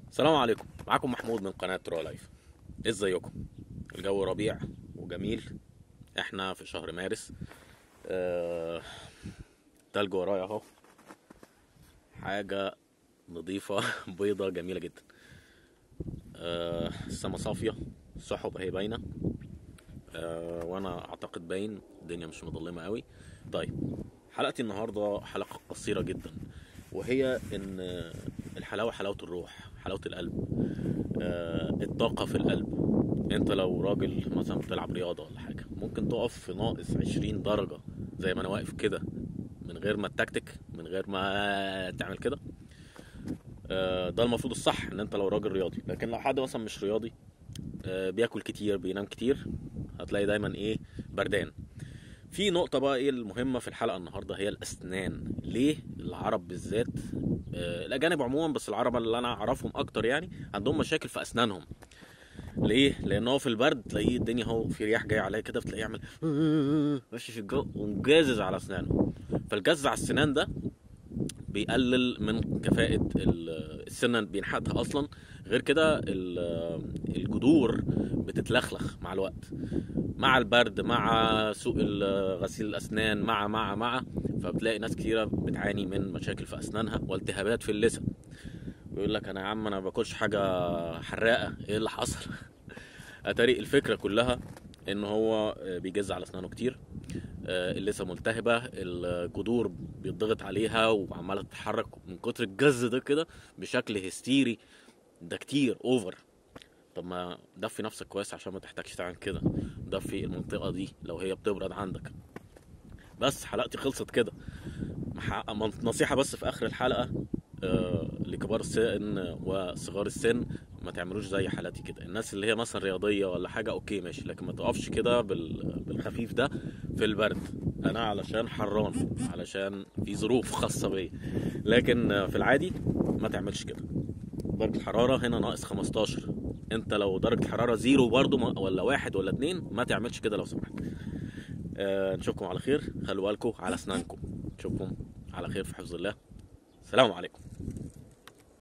السلام عليكم معاكم محمود من قناة رو لايف ازيكم الجو ربيع وجميل احنا في شهر مارس آه، تلج ورايا اهو حاجة نظيفة بيضة جميلة جدا آه، السما صافية السحب اهي باينة آه، وانا اعتقد باين الدنيا مش مظلمة قوي طيب حلقتي النهاردة حلقة قصيرة جدا وهي ان الحلاوة حلاوة الروح حلاوة القلب آه، الطاقة في القلب انت لو راجل مثلا بتلعب رياضة ولا حاجة ممكن تقف في ناقص عشرين درجة زي ما انا واقف كده من غير ما تكتك من غير ما تعمل كده آه، ده المفروض الصح ان انت لو راجل رياضي لكن لو حد مثلا مش رياضي آه، بياكل كتير بينام كتير هتلاقي دايما ايه بردان في نقطة بقى ايه المهمة في الحلقة النهاردة هي الأسنان ليه العرب بالذات آه، الأجانب عموما بس العرب اللي أنا أعرفهم أكتر يعني عندهم مشاكل في أسنانهم ليه؟ لأن هو في البرد تلاقيه الدنيا هو في رياح جاية عليه كده فتلاقيه يعمل ماشي في الجو ومجازز على أسنانه فالجز على السنان ده بيقلل من كفاءة ال- السنة بينحتها أصلا غير كده ال- الجذور بتتلخلخ مع الوقت مع البرد مع سوء ال- غسيل الأسنان مع مع مع فبتلاقي ناس كتيرة بتعاني من مشاكل في أسنانها والتهابات في اللثة بيقول لك أنا يا عم أنا ما باكلش حاجة حراقة إيه اللي حصل أتاري الفكرة كلها إن هو بيجز على أسنانه كتير آه، اللثه ملتهبه الجذور بيضغط عليها وعماله تتحرك من كتر الجز ده كده بشكل هستيري ده كتير اوفر طب ما دفي نفسك كويس عشان ما تحتاجش تعمل كده دفي المنطقه دي لو هي بتبرد عندك بس حلقتي خلصت كده مح- نصيحه بس في اخر الحلقه آه، لكبار السن وصغار السن ما تعملوش زي حالاتي كده الناس اللي هي مثلا رياضيه ولا حاجه اوكي ماشي لكن ما تقفش كده بال- بالخفيف ده في البرد انا علشان حران علشان في ظروف خاصه بيا لكن آه، في العادي ما تعملش كده درجه الحراره هنا ناقص 15 انت لو درجه الحراره زيرو برضو ما- ولا واحد ولا اتنين ما تعملش كده لو سمحت آه، نشوفكم على خير خلوا بالكم على اسنانكم نشوفكم على خير في حفظ الله السلام عليكم